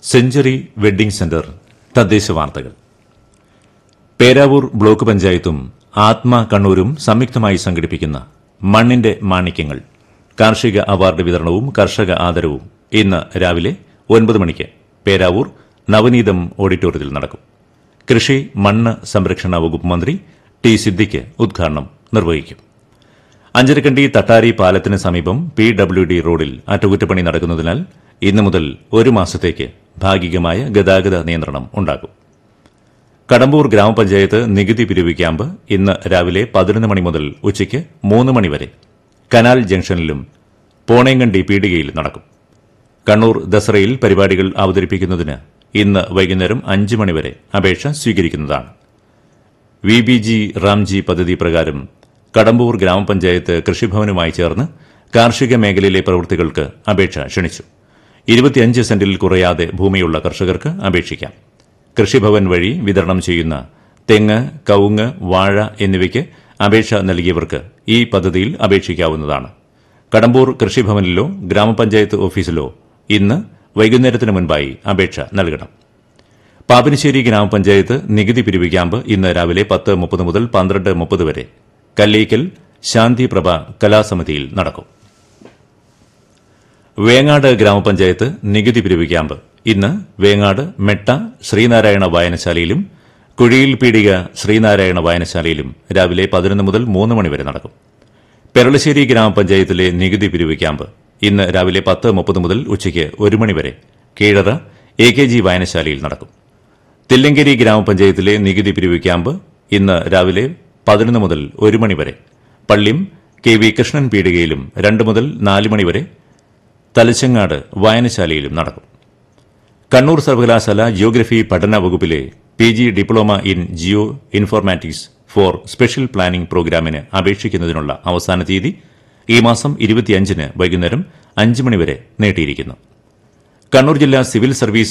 century wedding centre തദ്ദേശ വാർത്തകൾ Peravoor block പഞ്ചായത്തും ആത്മ കണ്ണൂരും സംയുക്തമായി സംഘടിപ്പിക്കുന്ന മണ്ണിന്റെ മാണിക്യങ്ങൾ കാർഷിക അവാർഡ് വിതരണവും കർഷക ആദരവും ഇന്ന് രാവിലെ ഒൻപത് മണിക്ക് പേരാവൂർ നവനീതം ഓഡിറ്റോറിയത്തിൽ നടക്കും കൃഷി മണ്ണ് സംരക്ഷണ വകുപ്പ് മന്ത്രി ടി സിദ്ദിഖ് ഉദ്ഘാടനം നിർവഹിക്കും അഞ്ചരക്കണ്ടി തട്ടാരി പാലത്തിന് സമീപം പി ഡബ്ല്യു ഡി റോഡിൽ അറ്റകുറ്റപ്പണി നടക്കുന്നതിനാൽ ഇന്നു മുതൽ ഒരു മാസത്തേക്ക് ഭാഗികമായ ഗതാഗത നിയന്ത്രണം ഉണ്ടാകും കടമ്പൂർ ഗ്രാമപഞ്ചായത്ത് നികുതി പിരിവ് ക്യാമ്പ് ഇന്ന് രാവിലെ പതിനൊന്ന് മണി മുതൽ ഉച്ചയ്ക്ക് മൂന്ന് മണിവരെ കനാൽ ജംഗ്ഷനിലും പോണേങ്കണ്ടി പീടികയിൽ നടക്കും കണ്ണൂർ ദസറയിൽ പരിപാടികൾ അവതരിപ്പിക്കുന്നതിന് ഇന്ന് വൈകുന്നേരം അഞ്ച് മണിവരെ അപേക്ഷ സ്വീകരിക്കുന്നതാണ് വി ബി ജി റാംജി പദ്ധതി പ്രകാരം കടമ്പൂർ ഗ്രാമപഞ്ചായത്ത് കൃഷിഭവനുമായി ചേർന്ന് കാർഷിക മേഖലയിലെ പ്രവൃത്തികൾക്ക് അപേക്ഷ ക്ഷണിച്ചു ഇരുപത്തിയഞ്ച് സെന്റിൽ കുറയാതെ ഭൂമിയുള്ള കർഷകർക്ക് അപേക്ഷിക്കാം കൃഷിഭവൻ വഴി വിതരണം ചെയ്യുന്ന തെങ്ങ് കവുങ്ങ് വാഴ എന്നിവയ്ക്ക് അപേക്ഷ നൽകിയവർക്ക് ഈ പദ്ധതിയിൽ അപേക്ഷിക്കാവുന്നതാണ് കടമ്പൂർ കൃഷിഭവനിലോ ഗ്രാമപഞ്ചായത്ത് ഓഫീസിലോ ഇന്ന് വൈകുന്നേരത്തിന് മുൻപായി അപേക്ഷ നൽകണം പാപ്പിനിശ്ശേരി ഗ്രാമപഞ്ചായത്ത് നികുതി പിരിവ് ക്യാമ്പ് ഇന്ന് രാവിലെ പത്ത് മുപ്പത് മുതൽ പന്ത്രണ്ട് മുപ്പത് വരെ കല്ലേക്കൽ ശാന്തിപ്രഭ കലാസമിതിയിൽ നടക്കും വേങ്ങാട് ഗ്രാമപഞ്ചായത്ത് നികുതി പിരിവ് ക്യാമ്പ് ഇന്ന് വേങ്ങാട് മെട്ട ശ്രീനാരായണ വായനശാലയിലും കുഴിയിൽ പീടിക ശ്രീനാരായണ വായനശാലയിലും രാവിലെ പതിനൊന്ന് മുതൽ മൂന്ന് മണിവരെ നടക്കും പെരളശ്ശേരി ഗ്രാമപഞ്ചായത്തിലെ നികുതി പിരിവ് ക്യാമ്പ് ഇന്ന് രാവിലെ പത്ത് മുപ്പത് മുതൽ ഉച്ചയ്ക്ക് ഒരു മണിവരെ കീഴറ എ കെ ജി വായനശാലയിൽ നടക്കും തില്ലങ്കേരി ഗ്രാമപഞ്ചായത്തിലെ നികുതി പിരിവ് ക്യാമ്പ് ഇന്ന് രാവിലെ പതിനൊന്ന് മുതൽ ഒരു മണിവരെ പള്ളിം കെ വി കൃഷ്ണൻ പീടികയിലും രണ്ട് മുതൽ നാല് മണിവരെ തലച്ചങ്ങാട് വായനശാലയിലും നടക്കും കണ്ണൂർ സർവകലാശാല ജിയോഗ്രഫി പഠന വകുപ്പിലെ P G diploma in geoinformatics for special planning പ്രോഗ്രാമിന് അപേക്ഷിക്കുന്നതിനുള്ള അവസാന തീയതി ഈ മാസം ഇരുപത്തിയഞ്ചിന് വൈകുന്നേരം അഞ്ച് മണിവരെ നീട്ടിയിരിക്കുന്നു കണ്ണൂർ ജില്ലാ സിവിൽ സർവീസ്